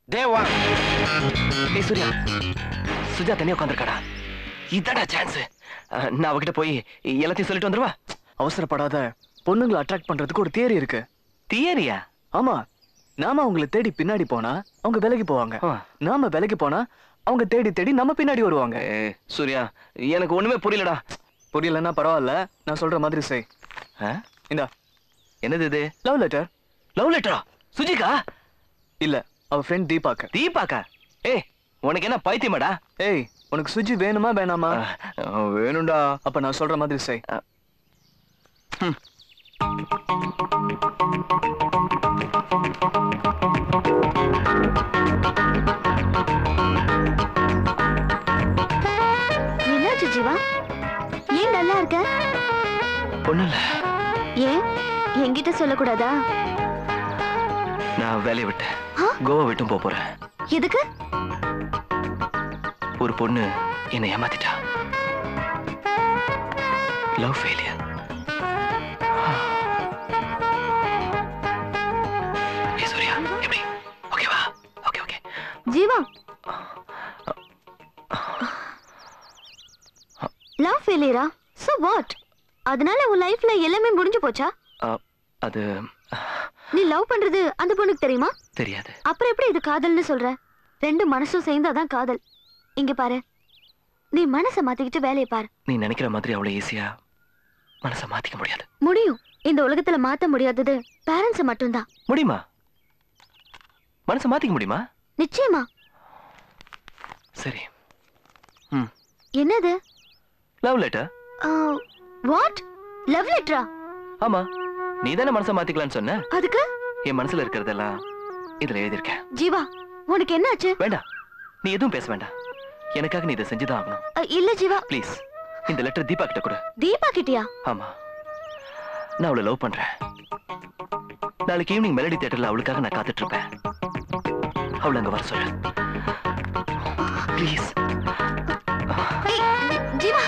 தேவா ஏய் சூர்யா சுஜா தனியா உட்காந்துருக்காடா இதாடா சான்ஸ் நான் அவகிட்ட போய் எல்லாத்தையும் சொல்லிட்டு வந்துருவா அவசரப்படாத பொண்ணுங்களை அட்ராக்ட் பண்றதுக்கு ஒரு தியரி இருக்கு தியரியா ஆமா நாம அவங்கள தேடி பின்னாடி போனா அவங்க விலைக்கு போவாங்க ஆ. நாம விலைக்கு போனா அவங்க தேடி தேடி நம்ம பின்னாடி வருவாங்க ஏய், சூர்யா எனக்கு ஒண்ணுமே புரியலடா புரியலன்னா பரவாயில்ல நான் சொல்ற மாதிரி செய் ஆ? இந்தா என்னது இது லவ் லெட்டர் லவ் லெட்டரா சுஜிகா இல்ல அவ ஃப்ரெண்ட் தீபாக்கு தீபாக்கா ஏய் உனக்கு என்ன பைத்தியமாடா ஏய் உனக்கு சுஜி வேணுமா வேணாமா அஹ், வேணும்டா அப்ப நான் சொல்ற மாதிரி செய் என்னாச்சு ஜீவா ஏன் நல்லா இருக்க ஒண்ணும் இல்ல ஏன் என்கிட்ட சொல்லக்கூடாதா நான் வேலையை விட்டேன் ஆ? கோவா விட்டும் போக போறேன் எதுக்கு ஒரு பொண்ணு என்னை ஏமாத்திட்டா லவ் ஃபெயிலியர் சூர்யா எப்படி ஓகேவா ஓகே ஓகே ஜீவா லவ் ஃபெயிலியரா சோ வாட் அதனால உன் லைஃப்ல எல்லாமே முடிஞ்சு போச்சா அது நீ லவ் பண்றது அந்த பொண்ணுக்கு தெரியுமா தெரியாது அப்புறம் எப்படி இது காதல்னு சொல்ற ரெண்டு மனசும் சேர்ந்தாதான் காதல் இங்க பாரு நீ மனசை மாத்திக்கிட்டு வேலையை பாரு நீ நினைக்கிற மாதிரி அவ்வளவு ஈஸியா மனசை மாத்திக்க முடியாது முடியும் இந்த உலகத்துல மாத்த முடியாதது பேரண்ட்ஸ் மட்டும்தான் முடியுமா மனசை மாத்திக்க முடியுமா நிச்சயமா சரி என்னது லவ் லெட்டர் வாட் லவ் லெட்டரா ஆமா நீ தானே மனசை மாத்திக்கலாம்னு சொன்ன அதுக்கு என் மனசுல இருக்கிறதெல்லாம் இதுல எழுதியிருக்கேன் ஜீவா உனக்கு என்னாச்சு வேண்டாம் நீ எதுவும் பேச வேண்டாம் எனக்காக நீ இதை செஞ்சுதான் ஆகணும் அ, இல்ல ஜீவா ப்ளீஸ் இந்த லெட்டர் தீபா கிட்ட கொடு தீபா கிட்டியா ஆமா நான் அவளை லவ் பண்றேன் நாளைக்கு ஈவினிங் மெலடி தியேட்டர்ல அவளுக்காக நான் காத்துட்டு இருப்பேன் அவளை அங்க வர சொல்லு ப்ளீஸ் ஏய், ஜீ- ஜீவா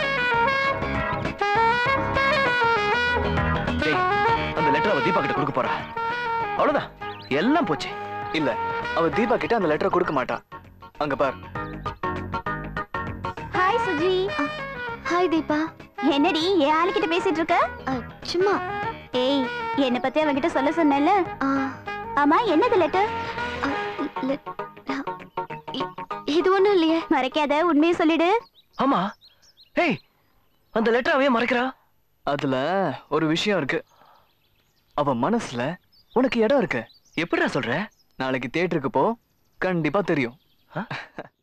டேய் அந்த லெட்டர் அவ தீபா கிட்ட கொடுக்க போறா அவ்வளவுதான் எல்லாம் போச்சு இல்ல அவ தீபா கிட்ட அந்த லெட்டரை கொடுக்க மாட்டா அங்க பார் ஹாய் சுஜி ஹாய் தீபா என்னடி என் ஆளுகிட்ட பேசிட்டு இருக்க சும்மா ஏய் என்ன பத்தி அவன்கிட்ட சொல்ல சொன்னேன்ல ஆமா என்னது லெட்டர் இது ஒண்ணும் இல்லையே மறைக்காத உண்மையை சொல்லிடு ஆமா ஏய் அந்த லெட்டர் அவையே மறைக்கிறா அதுல ஒரு விஷயம் இருக்கு அவ மனசுல உனக்கு இடம் இருக்கு எப்படிடா சொல்ற நாளைக்கு தியேட்டருக்கு போ கண்டிப்பா தெரியும் ஆ?